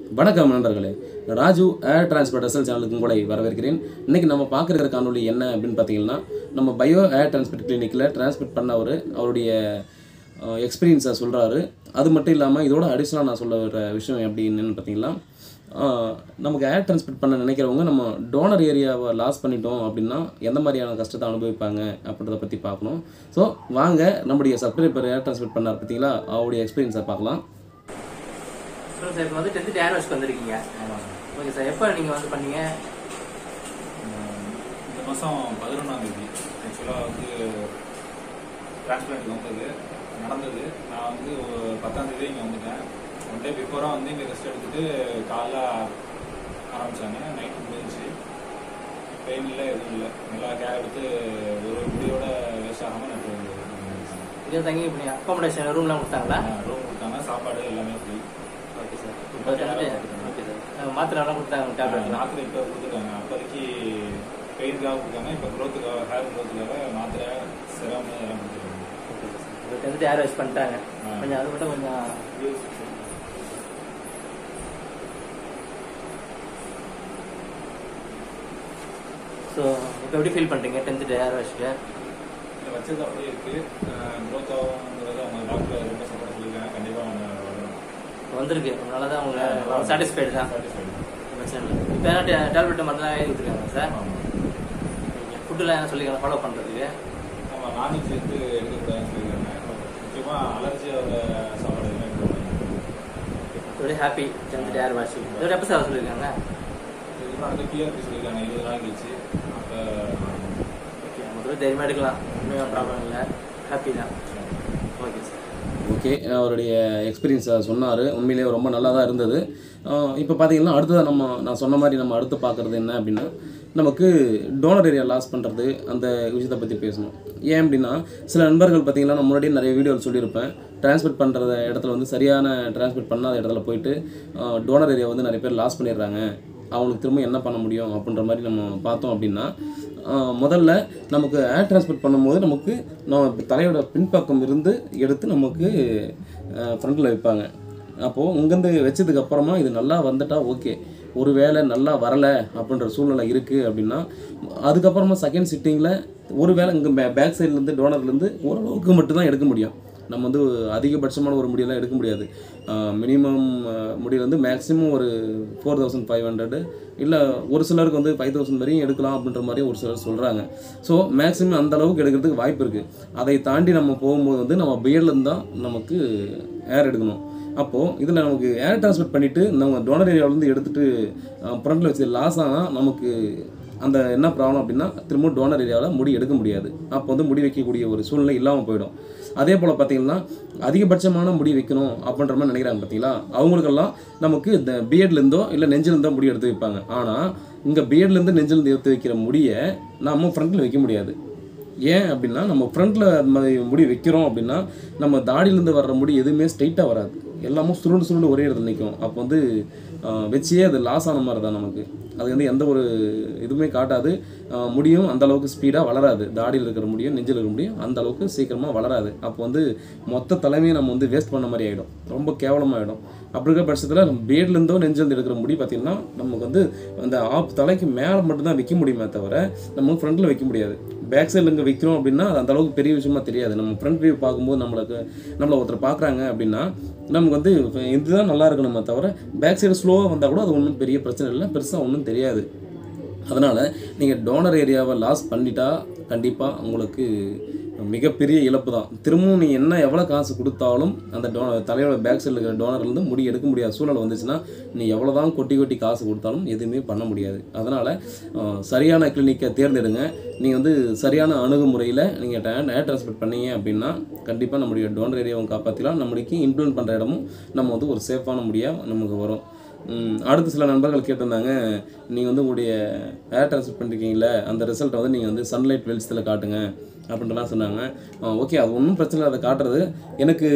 வணக்கம் நண்பர்களே ராஜு ஏர் transport SL சேனலுக்கு உங்களை வரவேற்கிறேன் இன்றைக்கி நம்ம பார்க்குற காணொலி என்ன அப்படின்னு பார்த்தீங்கன்னா நம்ம பயோ ஏர் டிரான்ஸ்போர்ட் கிளினிக்கில் டிரான்ஸ்போர்ட் பண்ணவர் அவருடைய எக்ஸ்பீரியன்ஸை சொல்கிறாரு அது மட்டும் இல்லாமல் இதோட அடிஷ்னலாக நான் சொல்ல வர விஷயம் எப்படி என்னன்னு பார்த்தீங்கன்னா ஆஹ், நமக்கு ஏர் டிரான்ஸ்போர்ட் பண்ண நினைக்கிறவங்க நம்ம டோனர் ஏரியாவை லாஸ் பண்ணிட்டோம் அப்படின்னா எந்த மாதிரியான கஷ்டத்தை அனுபவிப்பாங்க அப்படின்றத பற்றி பார்க்கணும் ஸோ வாங்க நம்முடைய சப்ஸ்கிரைபர் ஏர் டிரான்ஸ்போர்ட் பண்ணார் பார்த்தீங்களா அவருடைய எக்ஸ்பீரியன்ஸை பார்க்கலாம் சொல்லுங்க சார் இப்போ வந்து டென்த்து டேர் வாஷ்க்கு வந்திருக்கீங்க ஓகே சார் எப்போ நீங்கள் வந்து பண்ணீங்க ஆஹ் இந்த மாதம் பதினொன்றாம் தேதி ஆக்சுவலாக வந்து டிரான்ஸ்பிளான்ட் வந்தது நடந்தது நான் வந்து ஒரு பத்தாம் தேதி இங்கே வந்துட்டேன் ஒன் டே பிஃபோராக வந்து இங்கே ரெஸ்ட் எடுத்துட்டு காலைல ஆரம்பித்தாங்க நைட்டு முடிஞ்சிச்சு பெயின் இல்லை எதுவும் இல்லை நல்லா கேர் எடுத்து ஒரு முடியோட வேஸ்ட் ஆகாமல் எனக்கு இங்கே தங்கி இப்போ நீங்கள் அக்காமடேஷன் ரூம்லாம் கொடுத்தாங்களா ரூம் கொடுத்தாங்க சாப்பாடு எல்லாமே ஃப்ரீ ஓகே சார் இப்போ வந்துட்டு ஓகே சார் மாத்திரைலாம் கொடுத்தாங்க டேப்லெட்லாம் மாத்திரை இப்போ கொடுத்துருக்காங்க அப்போதைக்கு பெயினுக்காக கொடுத்தாங்க இப்போ க்ரோத்துக்காக ஹேர் க்ரோத்துக்காக மாத்திரை சிரம் எல்லாம் கொடுத்துருக்காங்க ஓகே சார் இப்போ டென்த்து டேர் வாஷ் பண்ணிட்டாங்க ஆ. கொஞ்சம் அது மட்டும் கொஞ்சம் ஸோ இப்போ எப்படி ஃபீல் பண்ணுறீங்க டென்த்து டேர் வாஷ்க்கு இந்த வச்சது அப்படியே இருக்கு க்ரோத் ஆகுங்கிறது அவங்க டாக்டர் ரொம்ப சப்போர்ட் சொல்லியிருக்காங்க கண்டிப்பாக அவங்க வரும் வந்திருக்கு நல்லா தான் அவங்க சாட்டிஸ்ஃபைடு தான் சாட்டிஸ்ஃபைடு பிரச்சனை இல்லை இப்போ என்ன டேப்லெட் மட்டும் தான் எழுதி கொடுத்துருக்காங்க சார் ஃபுட்டுலாம் என்ன சொல்லிக்கலாம் ஃபாலோ பண்ணுறதுக்கு ஆமாம் நான்வெஜ் எடுத்து எடுக்கக்கூடாதுன்னு சொல்லியிருக்காங்க முக்கியமாக அலர்ஜியோட சாப்பாடு எதுவுமே எடுக்கக்கூடாது very happy tenth day wash இதோட எப்போ சார் சொல்லியிருக்காங்க இதுதான் வந்து பிஆர்பி சொல்லியிருக்காங்க இருபது நாள் கழிச்சு அப்போ ஓகே முதல்ல தைரியமாக எடுக்கலாம் ஒன்றும் ப்ராப்ளம் இல்லை ஹாப்பி தான் ஓகே சார் ஓகே அவருடைய எக்ஸ்பீரியன்ஸை சொன்னார் உண்மையிலேயே ரொம்ப நல்லா தான் இருந்தது இப்போ பார்த்தீங்கன்னா அடுத்ததாக நம்ம நான் சொன்ன மாதிரி நம்ம அடுத்து பார்க்குறது என்ன அப்படின்னா நமக்கு டோனர் ஏரியா லாஸ் பண்ணுறது அந்த விஷயத்தை பற்றி பேசணும் ஏன் அப்படின்னா சில நண்பர்கள் பார்த்தீங்கன்னா நான் முன்னாடியே நிறைய வீடியோவில் சொல்லியிருப்பேன் டிரான்ஸ்போர்ட் பண்ணுற இடத்துல வந்து சரியான டிரான்ஸ்போர்ட் பண்ணாத இடத்துல போயிட்டு டோனர் ஏரியா வந்து நிறைய பேர் லாஸ் பண்ணிடுறாங்க அவங்களுக்கு திரும்ப என்ன பண்ண முடியும் அப்படின்ற மாதிரி நம்ம பார்த்தோம் அப்படின்னா ஆஹ் முதல்ல நமக்கு ஏர் டிரான்ஸ்போர்ட் பண்ணும்போது நமக்கு நம்ம தலையோட பின்பக்கம் இருந்து எடுத்து நமக்கு ஃப்ரண்ட்டில் வைப்பாங்க அப்போது இங்கேருந்து வச்சதுக்கு அப்புறமா இது நல்லா வந்துட்டா ஓகே ஒருவேளை நல்லா வரலை அப்படின்ற சூழ்நிலை இருக்குது அப்படின்னா அதுக்கப்புறமா செகண்ட் சிட்டிங்கில் ஒருவேளை இங்கே பே பேக் சைட்லேருந்து டோனர்லேருந்து ஓரளவுக்கு மட்டும்தான் எடுக்க முடியும் நம்ம வந்து அதிகபட்சமான ஒரு முடியெல்லாம் எடுக்க முடியாது மினிமம் முடியிலேருந்து மேக்ஸிமம் ஒரு ஃபோர் தௌசண்ட் ஃபைவ் ஹண்ட்ரடு இல்லை ஒரு சிலருக்கு வந்து ஃபைவ் தௌசண்ட் வரையும் எடுக்கலாம் அப்படின்ற மாதிரி ஒரு சிலர் சொல்கிறாங்க ஸோ மேக்ஸிமம் அந்த அளவுக்கு எடுக்கிறதுக்கு வாய்ப்பு இருக்குது அதை தாண்டி நம்ம போகும்போது வந்து நம்ம பியர்லேருந்து தான் நமக்கு ஏர் எடுக்கணும் அப்போது இதில் நமக்கு ஏர் டிரான்ஸ்போர்ட் பண்ணிவிட்டு நம்ம டோனர் ஏரியாவிலேருந்து எடுத்துகிட்டு ஃப்ரண்ட்டில் வச்சு லாஸ் ஆனால் நமக்கு அந்த என்ன ப்ராப்ளம் அப்படின்னா திரும்ப டோனர் ஏரியாவில் முடி எடுக்க முடியாது அப்போ வந்து முடி வைக்கக்கூடிய ஒரு சூழ்நிலை இல்லாமல் போயிடும் அதே போல் பார்த்தீங்கன்னா அதிகபட்சமான முடி வைக்கணும் அப்படின்ற மாதிரி நினைக்கிறாங்க பார்த்தீங்களா அவங்களுக்கெல்லாம் நமக்கு இந்த பிஎட்லேருந்தோ இல்லை நெஞ்சிலேருந்தோ முடி எடுத்து வைப்பாங்க ஆனால் இங்கே பிஎட்லேருந்து நெஞ்சிலேருந்து எடுத்து வைக்கிற முடியை நம்ம ஃப்ரண்ட்டில் வைக்க முடியாது ஏன் அப்படின்னா நம்ம ஃப்ரண்ட்டில் அந்த மாதிரி முடி வைக்கிறோம் அப்படின்னா நம்ம தாடியிலேருந்து வர்ற முடி எதுவுமே ஸ்ட்ரைட்டாக வராது எல்லாமே சுருண்டு சுருண்டு ஒரே இடத்துல நிற்கும் அப்போ வந்து ஆஹ், வச்சே அது லாஸ் ஆன மாதிரி தான் நமக்கு அது வந்து எந்த ஒரு இதுவுமே காட்டாது ஆஹ், முடியும் அந்த அளவுக்கு ஸ்பீடாக வளராது தாடியில் இருக்கிற முடியும் நெஞ்சில் இருக்கிற முடியும் அந்த அளவுக்கு சீக்கிரமாக வளராது அப்போ வந்து மொத்த தலைமையை நம்ம வந்து வேஸ்ட் பண்ண மாதிரி ஆகிடும் ரொம்ப கேவலமாகிடும் அப்படி இருக்கிற பட்சத்தில் நம்ம பேட்லேருந்தோ நெஞ்சிலேருந்து எடுக்கிற முடி பார்த்திங்கன்னா நமக்கு வந்து அந்த ஆப் தலைக்கு மேலே மட்டும்தான் வைக்க முடியுமே தவிர நம்ம ஃப்ரண்ட்டில் வைக்க முடியாது பேக் சைடில் இங்கே வைக்கிறோம் அப்படின்னா அது அந்த அளவுக்கு பெரிய விஷயமா தெரியாது நம்ம ஃப்ரண்ட் வியூ பார்க்கும்போது நம்மளுக்கு நம்மளை ஒருத்தர் பார்க்குறாங்க அப்படின்னா நமக்கு வந்து இதுதான் நல்லா இருக்கணுமே தவிர பேக் சைடு ஸ்லோவாக வந்தால் கூட அது ஒன்றும் பெரிய பிரச்சனை இல்லை பெருசாக ஒன்றும் தெரியாது அதனால் நீங்கள் டோனர் ஏரியாவை லாஸ் பண்ணிட்டா கண்டிப்பாக உங்களுக்கு மிகப்பெரிய இழப்பு தான் திரும்பவும் நீ என்ன எவ்வளோ காசு கொடுத்தாலும் அந்த டோ தலையோட பேக் சைடில் இருக்கிற டோனர்லேருந்து முடி எடுக்க முடியாத சூழல் வந்துச்சுன்னா நீ எவ்வளோ தான் கொட்டி கொட்டி காசு கொடுத்தாலும் எதுவுமே பண்ண முடியாது அதனால் சரியான கிளினிக்கை தேர்ந்தெடுங்க நீங்கள் வந்து சரியான அணுகுமுறையில் நீங்கள் ஏர் டிரான்ஸ்போர்ட் பண்ணீங்க அப்படின்னா கண்டிப்பாக நம்முடைய டோனர் ஏரியாவும் காப்பாற்றலாம் நம்மளுக்கு இம்ப்ளிமெண்ட் பண்ணுற இடமும் நம்ம வந்து ஒரு சேஃபான முடியாக நமக்கு வரும் ம், அடுத்து சில நண்பர்கள் கேட்டிருந்தாங்க நீங்கள் வந்து உங்களுடைய ஏர் டிரான்ஸ்ஃபர் பண்ணிருக்கீங்களே அந்த ரிசல்ட்டை வந்து நீங்கள் வந்து சன்லைட் வெளிச்சத்தில் காட்டுங்க அப்படின்ட்டுலாம் சொன்னாங்க ஓகே அது ஒன்றும் பிரச்சனை இல்லை அதை காட்டுறது எனக்கு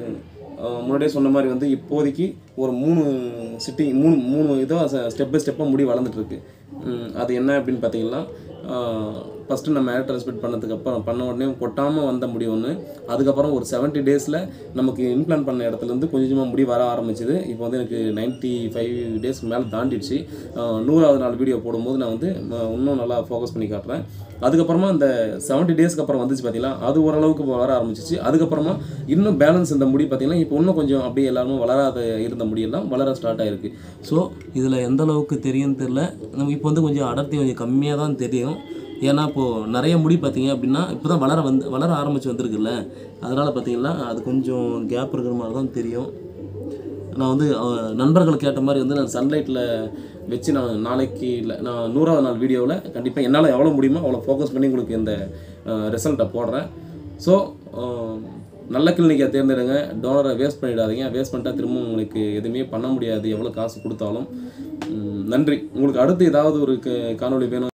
அஹ், முன்னாடியே சொன்ன மாதிரி வந்து இப்போதைக்கு ஒரு மூணு சிட்டி மூணு மூணு இதாக ஸ்டெப் பை ஸ்டெப்பாக முடி வளர்ந்துட்டு இருக்கு ம், அது என்ன அப்படின்னு பார்த்தீங்கன்னா ஃபஸ்ட்டு நம்ம ஏர் டிரான்ஸ்மிட் பண்ணதுக்கு அப்புறம் பண்ண உடனே கொட்டாமல் வந்த முடி ஒன்று அதுக்கப்புறம் ஒரு செவன்ட்டி டேஸில் நமக்கு இம்ப்ளான் பண்ண இடத்துலேருந்து கொஞ்சம் கொஞ்சமாக முடி வர ஆரம்பிச்சுது இப்போ வந்து எனக்கு நைன்ட்டி ஃபைவ் டேஸ் மேலே தாண்டிடுச்சு அஹ் நூறாவது நாள் வீடியோ போடும்போது நான் வந்து ம- இன்னும் நல்லா ஃபோக்கஸ் பண்ணி காட்டுறேன் அதுக்கப்புறமா இந்த செவன்ட்டி டேஸ்க்கு அப்புறம் வந்துச்சு பார்த்தீங்களா அது ஓரளவுக்கு வர ஆரம்பிச்சிச்சு அதுக்கப்புறமா இன்னும் பேலன்ஸ் இந்த முடி பார்த்தீங்கன்னா இப்போ இன்னும் கொஞ்சம் அப்படியே எல்லாருமே வளராத இருந்த முடியெல்லாம் வளர ஸ்டார்ட் ஆயிருக்கு ஸோ இதில் எந்த அளவுக்கு தெரியும்னு தெரில நம்ம இப்போ வந்து கொஞ்சம் அடர்த்தி கொஞ்சம் கம்மியாக தான் தெரியும் ஏன்னா இப்போது நிறைய முடி பார்த்தீங்க அப்படின்னா இப்போ தான் வளர வந்து வளர ஆரம்பிச்சு வந்திருக்குல்ல அதனால் பார்த்தீங்கன்னா அது கொஞ்சம் கேப் இருக்கிற மாதிரி தான் தெரியும் நான் வந்து அஹ், நண்பர்கள் கேட்ட மாதிரி வந்து நான் சன்லைட்டில் வச்சு நான் நாளைக்கு இல்லை நான் நூறாவது நாள் வீடியோவில் கண்டிப்பாக என்னால் எவ்வளோ முடியுமோ அவ்வளோ ஃபோக்கஸ் பண்ணி உங்களுக்கு இந்த ரிசல்ட்டை போடுறேன் ஸோ நல்ல கிளினிக்கை தேர்ந்தெடுங்க டோனரை வேஸ்ட் பண்ணிடாதீங்க வேஸ்ட் பண்ணிட்டா திரும்ப உங்களுக்கு எதுவுமே பண்ண முடியாது எவ்வளோ காசு கொடுத்தாலும் உம், நன்றி உங்களுக்கு அடுத்து ஏதாவது ஒரு க- காணொளி வேணும்